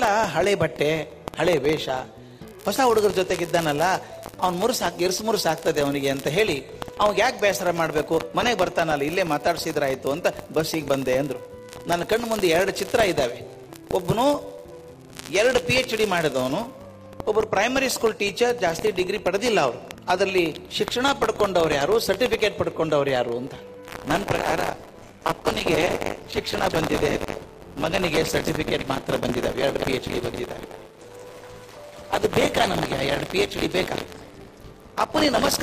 ಇದೆಲ್ಲ ಹಳೆ ಬಟ್ಟೆ ಹಳೆ ವೇಷ ಹೊಸ ಹುಡುಗರ ಜೊತೆಗಿದ್ದಾನಲ್ಲ ಅವ್ನು ಮುರುಸಾಕ್ ಇರ್ಸು ಮುರುಸು ಆಗ್ತದೆ ಅವನಿಗೆ ಅಂತ ಹೇಳಿ ಅವ್ನಿಗೆ ಯಾಕೆ ಬೇಸರ ಮಾಡಬೇಕು ಮನೆಗೆ ಬರ್ತಾನಲ್ಲ ಇಲ್ಲೇ ಮಾತಾಡ್ಸಿದ್ರಾಯ್ತು ಅಂತ ಬಸ್ಸಿಗೆ ಬಂದೆ ಅಂದ್ರು ನನ್ನ ಕಣ್ಣು ಮುಂದೆ ಎರಡು ಚಿತ್ರ ಇದ್ದಾವೆ ಒಬ್ಬನು ಎರಡು ಪಿ ಎಚ್ ಡಿ ಮಾಡಿದವನು ಒಬ್ಬರು ಪ್ರೈಮರಿ ಸ್ಕೂಲ್ ಟೀಚರ್ ಜಾಸ್ತಿ ಡಿಗ್ರಿ ಪಡೆದಿಲ್ಲ ಅವರು ಅದರಲ್ಲಿ ಶಿಕ್ಷಣ ಪಡ್ಕೊಂಡವ್ರು ಯಾರು ಸರ್ಟಿಫಿಕೇಟ್ ಪಡ್ಕೊಂಡವ್ರು ಯಾರು ಅಂತ ನನ್ನ ಪ್ರಕಾರ ಅಪ್ಪನಿಗೆ ಶಿಕ್ಷಣ ಬಂದಿದೆ ಮಗನಿಗೆ ಸರ್ಟಿಫಿಕೇಟ್ ಮಾತ್ರ ಬಂದಿದ್ದಾವೆ ಎರಡು ಪಿ ಎಚ್ ಡಿ ಬಂದಿದ್ದಾವೆ ಅದು ಬೇಕಾ ನಮಗೆ ಎರಡು ಪಿ ಎಚ್ ಡಿ ಬೇಕಾ ಅಪ್ಪನಿಗೆ ನಮಸ್ಕಾರ